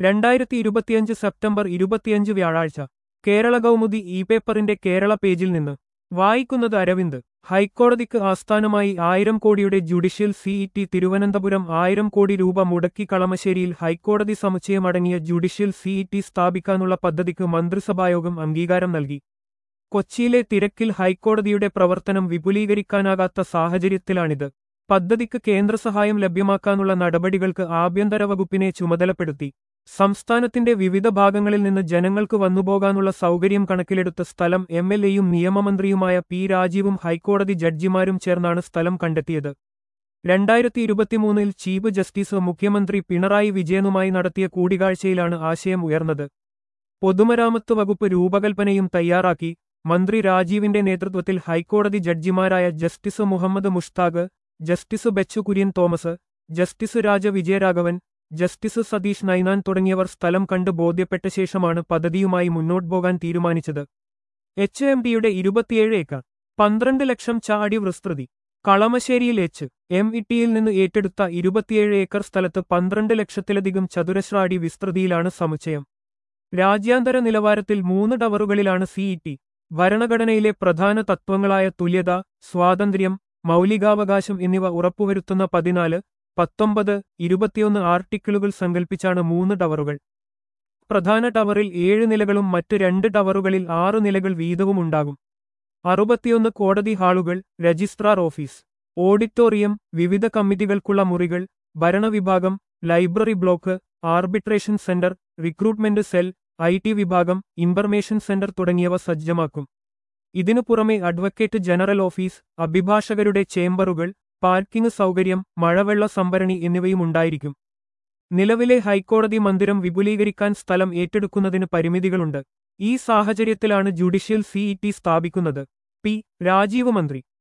രണ്ടായിരത്തി ഇരുപത്തിയഞ്ച് സെപ്റ്റംബർ ഇരുപത്തിയഞ്ച് വ്യാഴാഴ്ച കേരള കൗമുദി ഇ പേപ്പറിന്റെ കേരള പേജിൽ നിന്ന് വായിക്കുന്നത് അരവിന്ദ് ഹൈക്കോടതിക്ക് ആസ്ഥാനമായി ആയിരം കോടിയുടെ ജുഡീഷ്യൽ സിഇടി തിരുവനന്തപുരം ആയിരം കോടി രൂപ മുടക്കി കളമശ്ശേരിയിൽ ഹൈക്കോടതി സമുച്ചയമടങ്ങിയ ജുഡീഷ്യൽ സിഇടി സ്ഥാപിക്കാനുള്ള പദ്ധതിക്ക് മന്ത്രിസഭായോഗം അംഗീകാരം നൽകി കൊച്ചിയിലെ തിരക്കിൽ ഹൈക്കോടതിയുടെ പ്രവർത്തനം വിപുലീകരിക്കാനാകാത്ത സാഹചര്യത്തിലാണിത് പദ്ധതിക്ക് കേന്ദ്രസഹായം ലഭ്യമാക്കാനുള്ള നടപടികൾക്ക് ആഭ്യന്തര വകുപ്പിനെ ചുമതലപ്പെടുത്തി സംസ്ഥാനത്തിന്റെ വിവിധ ഭാഗങ്ങളിൽ നിന്ന് ജനങ്ങൾക്ക് വന്നുപോകാനുള്ള സൗകര്യം കണക്കിലെടുത്ത സ്ഥലം എം എൽ എയും നിയമമന്ത്രിയുമായ പി രാജീവും ഹൈക്കോടതി ജഡ്ജിമാരും ചേർന്നാണ് സ്ഥലം കണ്ടെത്തിയത് രണ്ടായിരത്തി ഇരുപത്തിമൂന്നിൽ ചീഫ് ജസ്റ്റിസ് മുഖ്യമന്ത്രി പിണറായി വിജയനുമായി നടത്തിയ കൂടിക്കാഴ്ചയിലാണ് ആശയം ഉയർന്നത് പൊതുമരാമത്ത് വകുപ്പ് രൂപകൽപ്പനയും തയ്യാറാക്കി മന്ത്രി രാജീവിന്റെ നേതൃത്വത്തിൽ ഹൈക്കോടതി ജഡ്ജിമാരായ justice Muhammad Mushtaq justice Bechu Kurian Thomas justice Raja Vijayaraghavan justice Satish Ninan തുടങ്ങിയവർ സ്ഥലം കണ്ട് ബോധ്യപ്പെട്ട ശേഷമാണ് പദ്ധതിയുമായി മുന്നോട്ട് പോകാൻ തീരുമാനിച്ചത് എച്ച് എം ഡിയുടെ ഇരുപത്തിയേഴ് ഏക്കർ പന്ത്രണ്ട് ലക്ഷം ചാടി വിസ്തൃതി കളമശ്ശേരിയിൽ എച്ച് എം ഇട്ടിയിൽ നിന്ന് ഏറ്റെടുത്ത ഇരുപത്തിയേഴ് ഏക്കർ സ്ഥലത്ത് പന്ത്രണ്ട് ലക്ഷത്തിലധികം ചതുരശ്ര അടി വിസ്തൃതിയിലാണ് സമുച്ചയം രാജ്യാന്തര നിലവാരത്തിൽ മൂന്ന് ടവറുകളിലാണ് സിഇടി ഭരണഘടനയിലെ പ്രധാന തത്വങ്ങളായ തുല്യത സ്വാതന്ത്ര്യം മൗലികാവകാശം എന്നിവ ഉറപ്പുവരുത്തുന്ന പതിനാല് പത്തൊമ്പത് ഇരുപത്തിയൊന്ന് ആർട്ടിക്കിളുകൾ സങ്കൽപ്പിച്ചാണ് മൂന്ന് ടവറുകൾ പ്രധാന ടവറിൽ ഏഴ് നിലകളും മറ്റ് രണ്ട് ടവറുകളിൽ ആറ് നിലകൾ വീതവും ഉണ്ടാകും അറുപത്തിയൊന്ന് കോടതി ഹാളുകൾ രജിസ്ട്രാർ ഓഫീസ് ഓഡിറ്റോറിയം വിവിധ കമ്മിറ്റികൾക്കുള്ള മുറികൾ ഭരണവിഭാഗം library block arbitration centre recruitment cell I T വിഭാഗം ഇൻഫർമേഷൻ സെന്റർ തുടങ്ങിയവ സജ്ജമാക്കും ഇതിനു പുറമെ അഡ്വക്കേറ്റ് ജനറൽ ഓഫീസ് അഭിഭാഷകരുടെ ചേംബറുകൾ പാർക്കിംഗ് സൗകര്യം മഴവെള്ള സംഭരണി എന്നിവയും ഉണ്ടായിരിക്കും നിലവിലെ ഹൈക്കോടതി മന്ദിരം വിപുലീകരിക്കാൻ സ്ഥലം ഏറ്റെടുക്കുന്നതിന് പരിമിതികളുണ്ട് ഈ സാഹചര്യത്തിലാണ് ജുഡീഷ്യൽ സിഇടി സ്ഥാപിക്കുന്നത് പി രാജീവ് മന്ത്രി